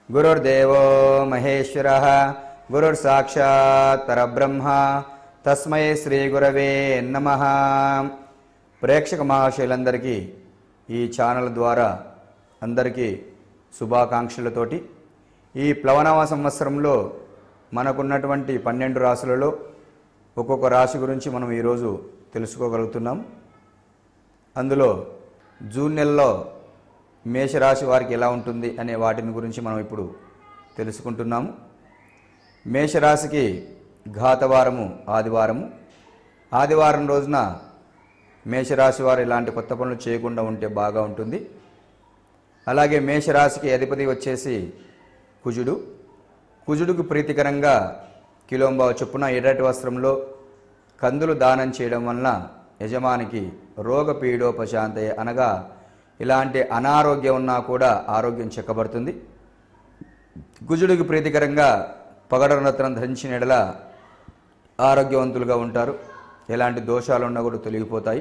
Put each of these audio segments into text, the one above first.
గురుర్దేవో మహేశ్వర గురుర్సాక్షాత్ పరబ్రహ్మ తస్మై శ్రీ గురవే నమ ప్రేక్షక మహాశయులందరికీ ఈ ఛానల్ ద్వారా అందరికీ శుభాకాంక్షలతోటి ఈ ప్లవనవ సంవత్సరంలో మనకున్నటువంటి పన్నెండు రాశులలో ఒక్కొక్క రాశి గురించి మనం ఈరోజు తెలుసుకోగలుగుతున్నాం అందులో జూన్ నెలలో మేషరాశి వారికి ఎలా ఉంటుంది అనే వాటిని గురించి మనం ఇప్పుడు తెలుసుకుంటున్నాము మేషరాశికి ఘాతవారము ఆదివారము ఆదివారం రోజున మేషరాశి వారు ఇలాంటి కొత్త పనులు చేయకుండా ఉంటే బాగా ఉంటుంది అలాగే మేషరాశికి అధిపతి వచ్చేసి కుజుడు కుజుడుకు ప్రీతికరంగా కిలోంబావ చొప్పున ఎర్రటి వస్త్రంలో కందులు దానం చేయడం వలన యజమానికి రోగ పీడోపశాంతయ అనగా ఇలాంటి అనారోగ్యం ఉన్నా కూడా ఆరోగ్యం చెక్కబడుతుంది కుజుడికి ప్రీతికరంగా పగడరత్నం ధరించిన ఎడల ఆరోగ్యవంతులుగా ఉంటారు ఎలాంటి దోషాలు ఉన్నా కూడా తొలగిపోతాయి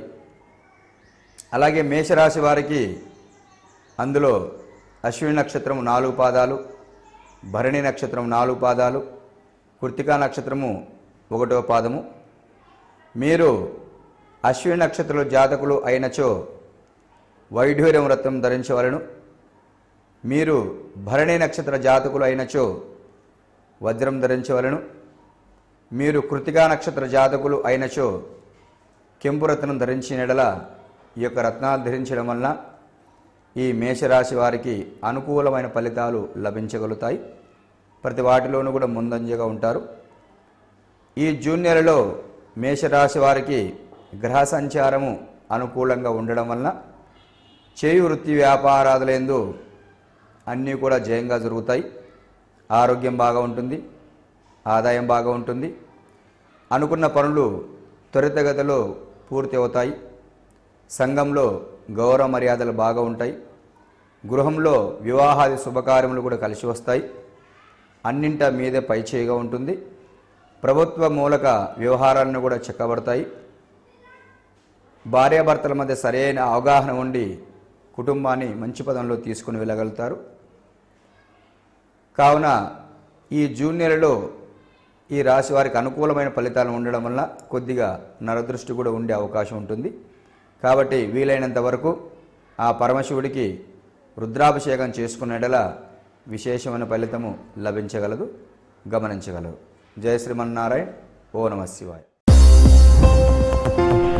అలాగే మేషరాశి వారికి అందులో అశ్విని నక్షత్రం నాలుగు పాదాలు భరణి నక్షత్రం నాలుగు పాదాలు కృతికా నక్షత్రము ఒకటో పాదము మీరు అశ్విని నక్షత్రుల జాతకులు అయినచో వైఢూర్యం వ్రతం ధరించవలను మీరు భరణి నక్షత్ర జాతకులు అయినచో వజ్రం ధరించవలను మీరు కృతికా నక్షత్ర జాతకులు అయినచో కెంపు రత్నం ధరించిన ఎడల ఈ యొక్క రత్నాలు ధరించడం వలన ఈ మేషరాశి వారికి అనుకూలమైన ఫలితాలు లభించగలుగుతాయి ప్రతి వాటిలోనూ కూడా ముందంజగా ఉంటారు ఈ జూన్ నెలలో మేషరాశి వారికి గ్రహ సంచారము అనుకూలంగా ఉండడం వలన చేయి వృత్తి వ్యాపారాదులందు అన్నీ కూడా జయంగా జరుగుతాయి ఆరోగ్యం బాగా ఉంటుంది ఆదాయం బాగా ఉంటుంది అనుకున్న పనులు త్వరితగతిలో పూర్తి అవుతాయి సంఘంలో గౌరవ మర్యాదలు బాగా ఉంటాయి గృహంలో వివాహాది శుభకార్యములు కూడా కలిసి వస్తాయి అన్నింట మీదే పైచేయిగా ఉంటుంది ప్రభుత్వ మూలక వ్యవహారాలను కూడా చెక్కబడతాయి భార్యాభర్తల మధ్య సరైన అవగాహన ఉండి కుటుంబాన్ని మంచి పదంలో తీసుకుని వెళ్ళగలుగుతారు కావున ఈ జూన్ నెలలో ఈ రాశి వారికి అనుకూలమైన ఫలితాలు ఉండడం వల్ల కొద్దిగా నరదృష్టి కూడా ఉండే అవకాశం ఉంటుంది కాబట్టి వీలైనంత వరకు ఆ పరమశివుడికి రుద్రాభిషేకం చేసుకునేటలా విశేషమైన ఫలితము లభించగలదు గమనించగలరు జయ శ్రీమన్నారాయణ ఓ నమ శివాయ